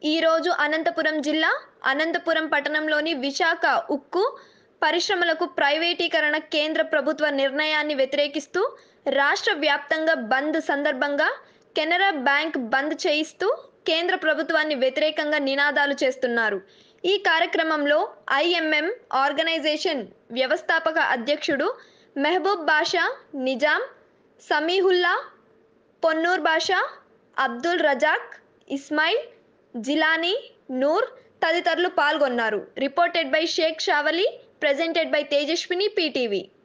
ఈరోజు అనంతపురం జిల్లా అనంతపురం పట్టణంలోని విశాఖ ఉక్కు పరిశ్రమలకు ప్రైవేటీకరణ కేంద్ర ప్రభుత్వ నిర్ణయాన్ని వ్యతిరేకిస్తూ రాష్ట్ర వ్యాప్తంగా బంద్ సందర్భంగా కెనరా బ్యాంక్ బంద్ చేయిస్తూ కేంద్ర ప్రభుత్వాన్ని వ్యతిరేకంగా నినాదాలు చేస్తున్నారు ఈ కార్యక్రమంలో ఐఎంఎం ఆర్గనైజేషన్ వ్యవస్థాపక అధ్యక్షుడు మెహబూబ్ బాషా నిజాం సమీహుల్లా పొన్నూర్ బాషా అబ్దుల్ రజాక్ ఇస్మాయిల్ జిలానీ నూర్ తదితరులు పాల్గొన్నారు reported by Shaik Shavali presented by Tejaswini PTV